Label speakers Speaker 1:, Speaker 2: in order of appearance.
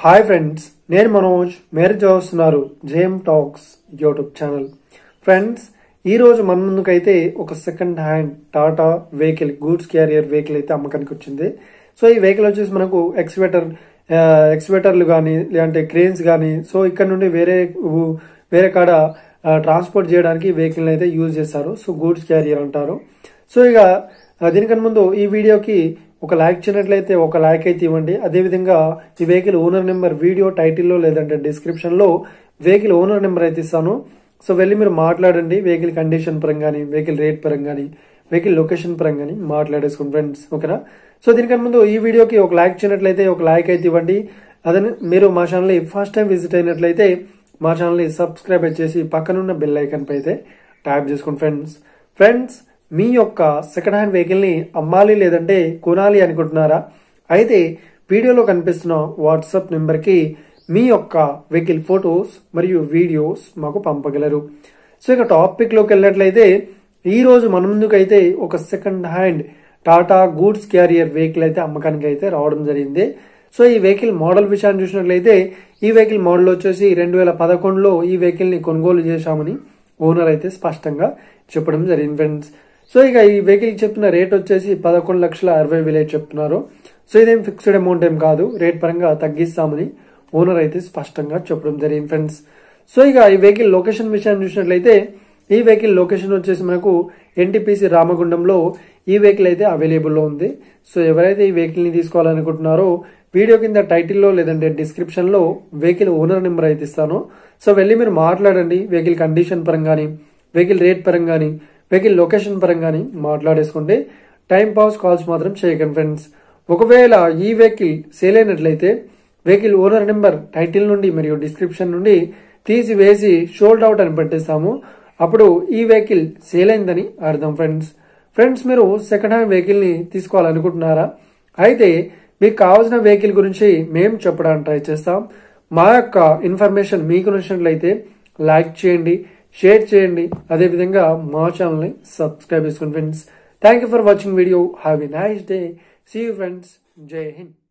Speaker 1: hi friends నేను మనోజ్ మీరు చూస్తున్నారు JM talks YouTube channel friends ఈ రోజు మన ముందుకైతే ఒక second hand Tata vehicle goods carrier vehicle అయితే అమ్మకానికి వచ్చింది సో ఈ వెహికల్ వచ్చేసి మనకు ఎక్స్వేటర్ ఎక్స్వేటర్లు కానీ లేదంటే క్రేన్స్ కానీ సో ఇక్కడ నుండి వేరే ఊ- వేరే కాడ ట్రాన్స్పోర్ట్ చేయడానికి వెహికల్ అయితే యూజ్ చేస్తారు సో గూడ్స్ క్యారియర్ అంటారు సో ఇక ఆ, దీనికన్నా ముందు ఈ వీడియోకి ఒక లైక్ చేయనట్లయితే ఒక లైక్ అయితే ఇవ్వండి అదేవిధంగా ఈ వెహికల్ ఓనర్ నెంబర్ వీడియో టైటిల్లో లేదంటే డిస్క్రిప్షన్ లో వెహికల్ ఓనర్ నెంబర్ అయితే ఇస్తాను సో వెళ్ళి మీరు మాట్లాడండి వెహికల్ కండిషన్ పరంగా కానీ వెహికల్ రేట్ పరంగా కానీ వెహికల్ లొకేషన్ పరంగా కానీ మాట్లాడేసుకోండి ఫ్రెండ్స్ ఓకేనా సో దీనికన్నా ముందు ఈ వీడియోకి ఒక లైక్ చేయనట్లయితే ఒక లైక్ అయితే ఇవ్వండి అదే మీరు మా ఛానల్ ఫస్ట్ టైం విజిట్ అయినట్లయితే మా ఛానల్ని సబ్స్క్రైబ్ చేసి పక్కనున్న బెల్ ఐకాన్ పై అయితే ట్యాప్ చేసుకోండి ఫ్రెండ్స్ ఫ్రెండ్స్ మీ యొక్క సెకండ్ హ్యాండ్ వెహికల్ ని అమ్మాలి లేదంటే కొనాలి అనుకుంటున్నారా అయితే వీడియోలో కనిపిస్తున్న వాట్సాప్ నెంబర్ కి మీ యొక్క వెహికల్ ఫొటోస్ మరియు వీడియోస్ మాకు పంపగలరు సో ఇక టాపిక్ లోకి వెళ్ళినట్లయితే ఈ రోజు మన ముందుకైతే ఒక second hand Tata goods carrier vehicle అయితే అమ్మకానికి అయితే రావడం జరిగింది సో ఈ వెహికల్ మోడల్ విషయాన్ని చూసినట్లయితే ఈ వెహికల్ మోడల్ వచ్చేసి రెండు వేల పదకొండులో ఈ వెహికల్ ని కొనుగోలు చేశామని ఓనర్ అయితే స్పష్టంగా చెప్పడం జరిగింది ఫ్రెండ్స్ సో ఇక ఈ వెహికల్ చెప్పిన రేట్ వచ్చేసి పదకొండు లక్షల అరవై వేలు అయితే చెప్తున్నారు సో ఇదేం ఫిక్స్డ్ అమౌంట్ ఏం కాదు రేట్ పరంగా తగ్గిస్తామని ఓనర్ అయితే స్పష్టంగా చెప్పడం జరిగింది ఫ్రెండ్స్ సో ఇక ఈ వెహికల్ లొకేషన్ విషయాన్ని చూసినట్లయితే ఈ వెహికల్ లొకేషన్ వచ్చేసి మనకు ఎన్టీపీసీ రామగుండంలో ఈ వెహికల్ అయితే అవైలబుల్ లో ఉంది సో ఎవరైతే ఈ వెహికల్ ని తీసుకోవాలనుకుంటున్నారో వీడియో కింద టైటిల్లో లేదంటే డిస్క్రిప్షన్ లో వెహికల్ ఓనర్ నెంబర్ అయితే ఇస్తాను సో వెళ్ళి మీరు మాట్లాడండి వెహికల్ కండిషన్ పరంగాని వెహికల్ రేట్ పరంగాని వెహికల్ లొకేషన్ పరంగాని మాట్లాడేసుకోండి టైం పాస్ కాల్స్ మాత్రం చేయకండి ఫ్రెండ్స్ ఒకవేళ ఈ వెహికల్ సేల్ అయినట్లయితే వెహికల్ ఓనర్ నెంబర్ టైటిల్ నుండి మరియు డిస్క్రిప్షన్ నుండి తీసివేసి షోల్డ్ అవుట్ అని పెట్టేస్తాము అప్పుడు ఈ వెహికల్ సేల్ అయిందని అర్థం ఫ్రెండ్స్ ఫ్రెండ్స్ మీరు సెకండ్ హ్యాండ్ వెహికల్ ని తీసుకోవాలనుకుంటున్నారా అయితే మీకు కావాల్సిన వెహికల్ గురించి మేము చెప్పడానికి ట్రై చేస్తాం మా యొక్క ఇన్ఫర్మేషన్ మీకు నచ్చినట్లయితే లైక్ చేయండి షేర్ చేయండి అదేవిధంగా మా ఛానల్ని సబ్స్క్రైబ్ చేసుకోండి friends thank you for watching video have a nice day see you friends జై హింద్